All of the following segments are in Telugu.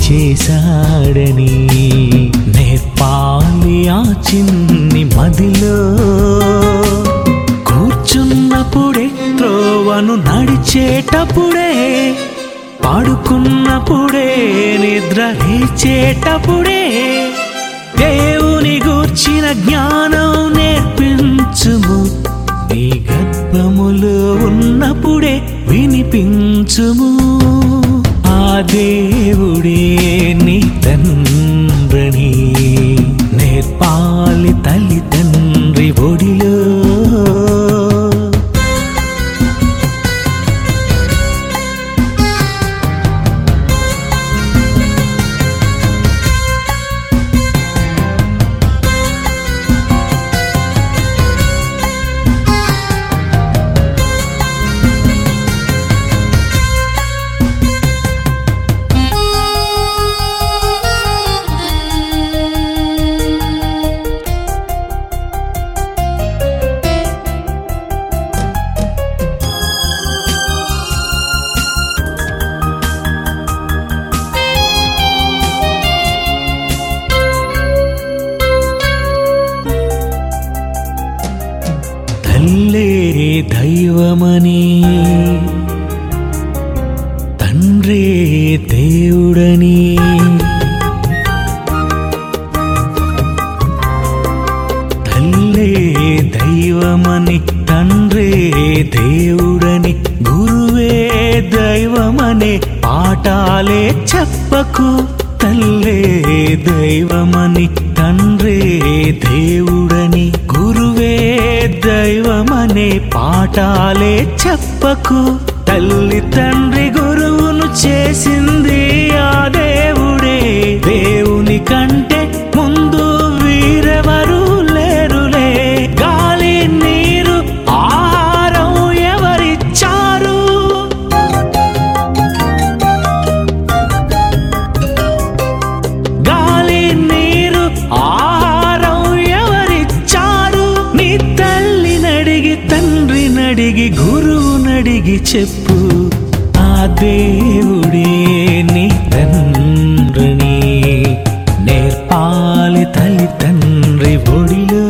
చేశాడని నేర్పాలి ఆ చిన్ని మదిలో కూర్చున్నప్పుడే త్రోవను నడిచేటప్పుడే పాడుకున్నప్పుడే నిద్ర లేచేటప్పుడే దేవుని గూర్చిన జ్ఞానం నేర్పించుము నీ గర్భములో ఉన్నప్పుడే వినిపించుము ఆ దేవుడే నీ తండ్రిని నేర్పాలి తల్లి తండ్రి ఒడిలో తల్లే దైవమని తండ్రే దేవుడని తల్లే దైవమని తండ్రే దేవుడని గురువే దైవమనే పాఠాలే చెప్పకు తల్లే దైవమని తండ్రే దేవుడని గురువే దైవమనే పాఠాలే చెప్పకు తల్లి తండ్రి గురువును చేసింది ఆ దేవుడే దేవుని కంటే ముందు వీరెవరు లేరులే గాలి నీరు ఆహారం ఎవరిచ్చారు గాలి నీరు ఆహారం ఎవరిచ్చారు నీ తల్లి నడిగి తండ్రి నడిగి గురువు నడిగి చెప్పు ఆ దేవుడే నీ తండ్రిని నేర్పాలి తల్లి తండ్రి ఒడిలో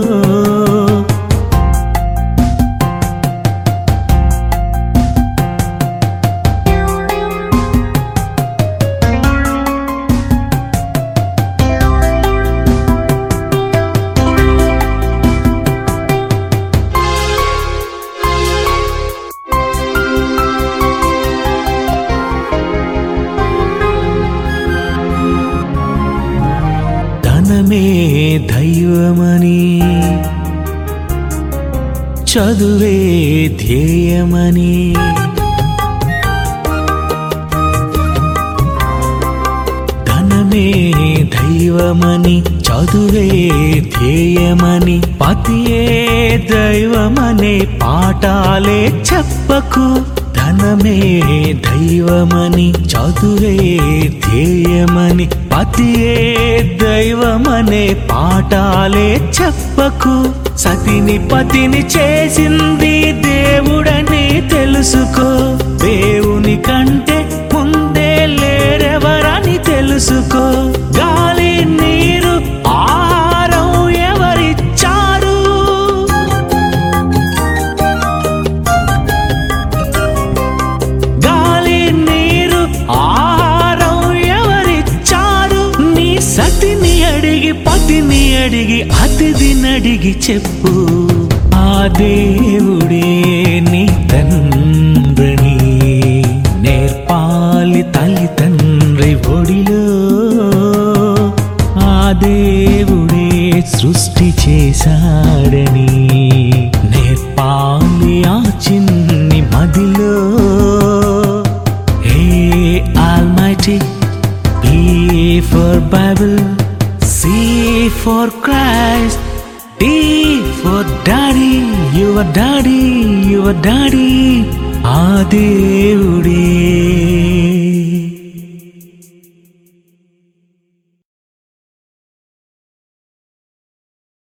ధనమే దైవమని చదువే ధ్యేయమని ధనమే దైవమని చదువే ధ్యేయమని పతియే దైవమనే పాఠాలే చెప్పకు ధనమే దైవమని చదువే ధ్యేయమని పతియే దైవమనే పాఠాలే చెప్పకు సతిని పతిని చేసింది దేవుడని తెలుసుకో దేవుని కంటే ముందే లేరెవరని తెలుసుకో గాలి నీరు ఆహారం ఎవరిచ్చారు గాలి నీరు ఆహారం ఎవరిచ్చారు నీ సతిని అడిగి పతిని అడిగి అతిథిని అడిగి చెప్పు ఆ దేవుడే నీ తండ్రిని నేర్పాలి తల్లి తండ్రి ఒడిలో ఆ దేవుడే సృష్టి చేశాడని నేర్పాలి ఆ చిన్ని మదిలో hey almighty B for Bible, C for Christ, D for Daddy, your Daddy, your Daddy. ఆ దేవుడే